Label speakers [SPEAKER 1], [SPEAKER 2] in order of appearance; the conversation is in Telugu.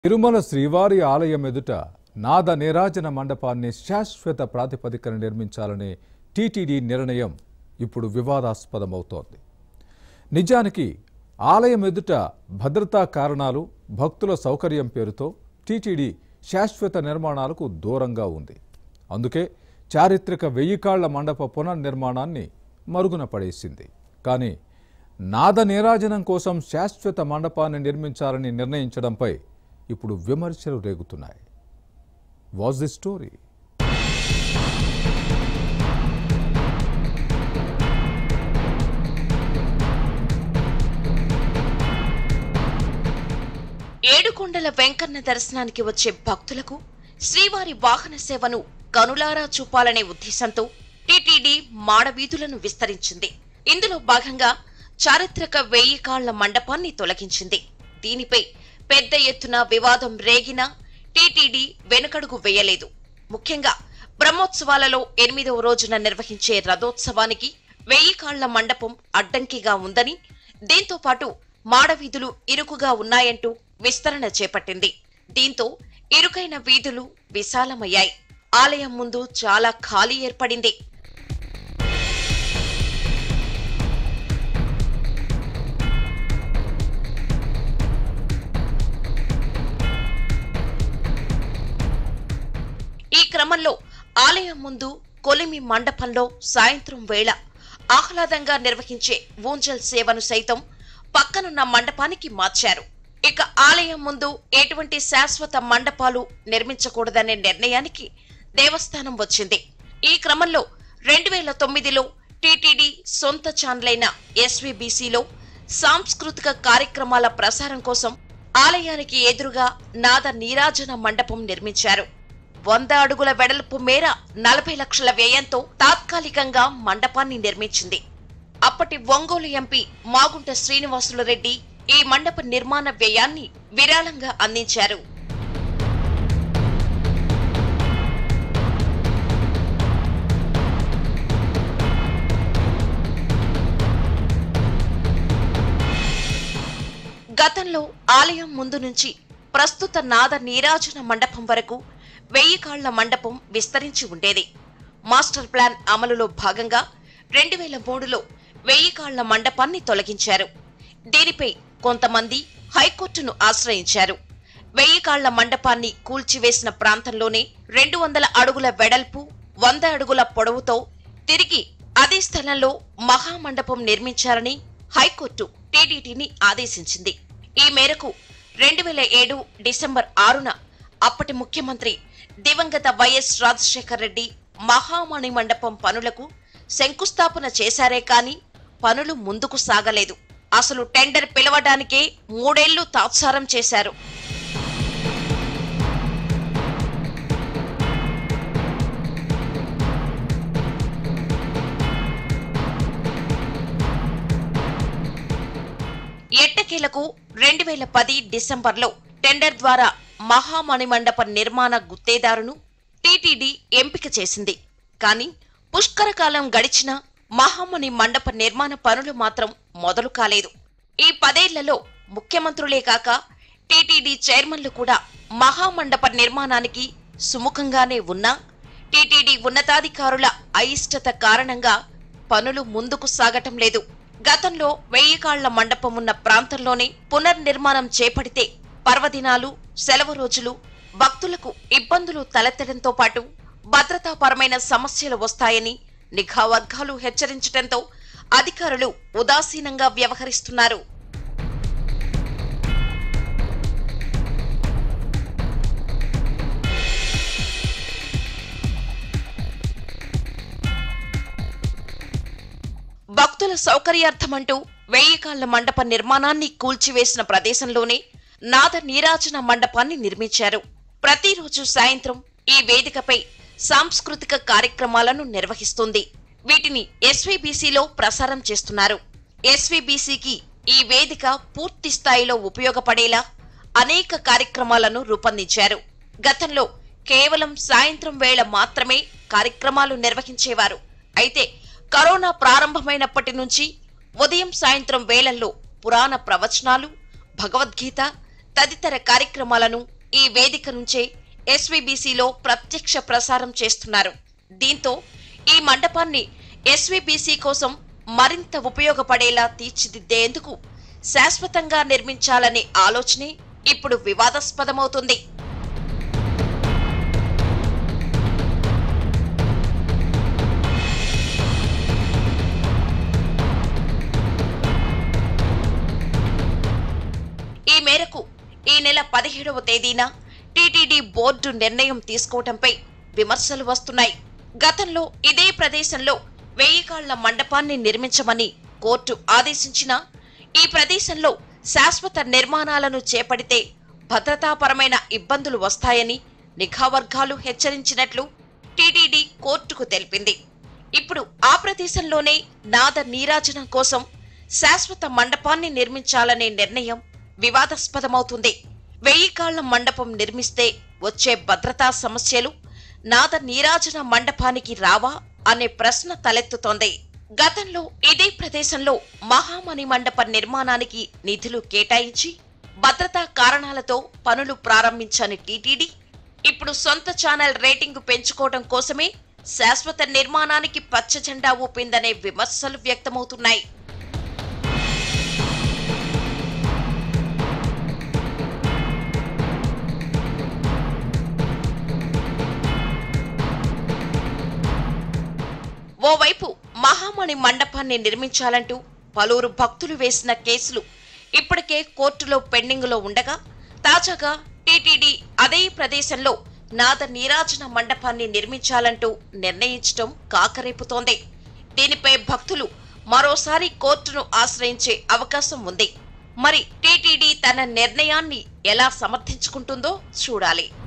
[SPEAKER 1] తిరుమల శ్రీవారి ఆలయం ఎదుట నాద నీరాజన మండపాన్ని శాశ్వత ప్రాతిపదికన నిర్మించాలనే టీటీడీ నిర్ణయం ఇప్పుడు వివాదాస్పదమవుతోంది నిజానికి ఆలయం ఎదుట భద్రతా కారణాలు భక్తుల సౌకర్యం పేరుతో టీటీడీ శాశ్వత నిర్మాణాలకు దూరంగా ఉంది అందుకే చారిత్రక వెయ్యి కాళ్ల మండప పునర్నిర్మాణాన్ని మరుగున పడేసింది కానీ నాద నీరాజనం కోసం శాశ్వత మండపాన్ని నిర్మించాలని నిర్ణయించడంపై ఇప్పుడు విమర్శలు రేగుతున్నాయి వాజ్ ది స్టోరీ
[SPEAKER 2] ఏడుకొండల వెంకన్న దర్శనానికి వచ్చే భక్తులకు శ్రీవారి వాహన సేవను కనులారా చూపాలనే ఉద్దేశంతో టీటీడీ మాడవీధులను విస్తరించింది ఇందులో భాగంగా చారిత్రక వెయ్యి కాళ్ల మండపాన్ని తొలగించింది దీనిపై పెద్ద ఎత్తున వివాదం రేగినా టీటీడీ వెనుకడుగు వేయలేదు ముఖ్యంగా బ్రహ్మోత్సవాలలో ఎనిమిదవ రోజున నిర్వహించే రథోత్సవానికి వెయ్యి కాళ్ల మండపం అడ్డంకిగా ఉందని దీంతో పాటు మాడవీధులు ఇరుకుగా ఉన్నాయంటూ విస్తరణ చేపట్టింది దీంతో ఇరుకైన వీధులు విశాలమయ్యాయి ఆలయం ముందు చాలా ఖాళీ ఏర్పడింది ఈ క్రమంలో ఆలయం ముందు కొలిమి మండపంలో సాయంత్రం వేళ ఆహ్లాదంగా నిర్వహించే ఊంజల్ సేవను సైతం పక్కనున్న మండపానికి మార్చారు ఇక ఆలయం ముందు ఎటువంటి శాశ్వత మండపాలు నిర్మించకూడదనే నిర్ణయానికి దేవస్థానం వచ్చింది ఈ క్రమంలో రెండు వేల తొమ్మిదిలో టీటీడీ సొంత ఛానలైన ఎస్వీబీసీలో సాంస్కృతిక కార్యక్రమాల ప్రసారం కోసం ఆలయానికి ఎదురుగా నాద నీరాజన మండపం నిర్మించారు వంద అడుగుల వెడల్పు మేర నలభై లక్షల వ్యయంతో తాత్కాలికంగా మండపాన్ని నిర్మించింది అప్పటి ఒంగోలు ఎంపీ మాగుంట శ్రీనివాసులు రెడ్డి ఈ మండప నిర్మాణ వ్యయాన్ని విరాళంగా అందించారు గతంలో ఆలయం ముందు నుంచి ప్రస్తుత నాద నీరాజన మండపం వరకు వెయ్యి కాళ్ల మండపం విస్తరించి ఉండేది మాస్టర్ ప్లాన్ అమలులో భాగంగా రెండు వేల మూడులో వెయ్యి కాళ్ల మండపాన్ని తొలగించారు దీనిపై కొంతమంది హైకోర్టును ఆశ్రయించారు వెయ్యి కాళ్ల మండపాన్ని కూల్చివేసిన ప్రాంతంలోనే రెండు వందల అడుగుల వెడల్పు వంద అడుగుల పొడవుతో తిరిగి అదే స్థలంలో మహామండపం నిర్మించాలని హైకోర్టు టీడీటీని ఆదేశించింది ఈ మేరకు రెండు వేల ఏడు డిసెంబర్ ఆరున అప్పటి ముఖ్యమంత్రి దివంగత వైఎస్ రాజశేఖర రెడ్డి మహామణి మండపం పనులకు శంకుస్థాపన చేశారే కాని పనులు ముందుకు సాగలేదు అసలు టెండర్ పిలవడానికే మూడేళ్లు తాత్సారం చేశారు ఎట్టకేలకు రెండు వేల పది డిసెంబర్లో టెండర్ ద్వారా మహామణి మండప నిర్మాణ గుత్తేదారును టీటీడీ ఎంపిక చేసింది కానీ పుష్కర కాలం గడిచినా మహామణి మండప నిర్మాణ పనులు మాత్రం మొదలు కాలేదు ఈ పదేళ్లలో ముఖ్యమంత్రులే కాక టీటీడీ చైర్మన్లు కూడా మహామండప నిర్మాణానికి సుముఖంగానే ఉన్నా టీటీడీ ఉన్నతాధికారుల అయిష్టత కారణంగా పనులు ముందుకు సాగటం లేదు గతంలో వెయ్యి కాళ్ల మండపం ఉన్న ప్రాంతంలోనే పునర్నిర్మాణం చేపడితే పర్వదినాలు సెలవు రోజులు భక్తులకు ఇబ్బందులు తలెత్తడంతో పాటు భద్రతాపరమైన సమస్యలు వస్తాయని నిఘా వర్గాలు హెచ్చరించడంతో అధికారులు ఉదాసీనంగా వ్యవహరిస్తున్నారు భక్తుల సౌకర్యార్థమంటూ వెయ్యి కాళ్ల మండప నిర్మాణాన్ని కూల్చివేసిన ప్రదేశంలోనే నాద నీరాజన మండపాన్ని నిర్మించారు ప్రతిరోజు సాయంత్రం ఈ వేదికపై సాంస్కృతిక కార్యక్రమాలను నిర్వహిస్తుంది వీటిని ఎస్వీబీసీలో ప్రసారం చేస్తున్నారు ఎస్వీబీసీకి ఈ వేదిక పూర్తి స్థాయిలో ఉపయోగపడేలా అనేక కార్యక్రమాలను రూపొందించారు గతంలో కేవలం సాయంత్రం వేళ మాత్రమే కార్యక్రమాలు నిర్వహించేవారు అయితే కరోనా ప్రారంభమైనప్పటి నుంచి ఉదయం సాయంత్రం వేళల్లో పురాణ ప్రవచనాలు భగవద్గీత తదితర కార్యక్రమాలను ఈ వేదిక నుంచే ఎస్వీబీసీలో ప్రత్యక్ష ప్రసారం చేస్తున్నారు దీంతో ఈ మండపాన్ని ఎస్వీబీసీ కోసం మరింత ఉపయోగపడేలా తీర్చిదిద్దేందుకు శాశ్వతంగా నిర్మించాలనే ఆలోచనే ఇప్పుడు వివాదాస్పదమవుతుంది ఈ మేరకు ఈ నెల పదిహేడవ తేదీన టీటీడీ బోర్డు నిర్ణయం తీసుకోవడంపై విమర్శలు వస్తున్నాయి గతంలో ఇదే ప్రదేశంలో వెయ్యి కాళ్ల మండపాన్ని నిర్మించమని కోర్టు ఆదేశించినా ఈ ప్రదేశంలో శాశ్వత నిర్మాణాలను చేపడితే భద్రతాపరమైన ఇబ్బందులు వస్తాయని నిఘా వర్గాలు హెచ్చరించినట్లు టీటీడీ కోర్టుకు తెలిపింది ఇప్పుడు ఆ ప్రదేశంలోనే నాద నీరాజనం కోసం శాశ్వత మండపాన్ని నిర్మించాలనే నిర్ణయం వివాదాస్పదమవుతుంది వెయ్యి కాళ్ల మండపం నిర్మిస్తే వచ్చే భద్రతా సమస్యలు నాద నీరాజన మండపానికి రావా అనే ప్రశ్న తలెత్తుతోంది గతంలో ఇదే ప్రదేశంలో మహామణి మండప నిర్మాణానికి నిధులు కేటాయించి భద్రతా కారణాలతో పనులు ప్రారంభించని టీటీడీ ఇప్పుడు సొంత ఛానల్ రేటింగ్ పెంచుకోవడం కోసమే శాశ్వత నిర్మాణానికి పచ్చ జెండా ఊపిందనే విమర్శలు వ్యక్తమవుతున్నాయి ఓవైపు మహామణి మండపాన్ని నిర్మించాలంటూ పలువురు భక్తులు వేసిన కేసులు ఇప్పటికే కోర్టులో పెండింగులో ఉండగా తాజాగా టీటీడీ అదే ప్రదేశంలో నాద నీరాజన మండపాన్ని నిర్మించాలంటూ నిర్ణయించడం కాకరేపుతోంది దీనిపై భక్తులు మరోసారి కోర్టును ఆశ్రయించే అవకాశం ఉంది మరి టీటీడీ తన నిర్ణయాన్ని ఎలా సమర్థించుకుంటుందో చూడాలి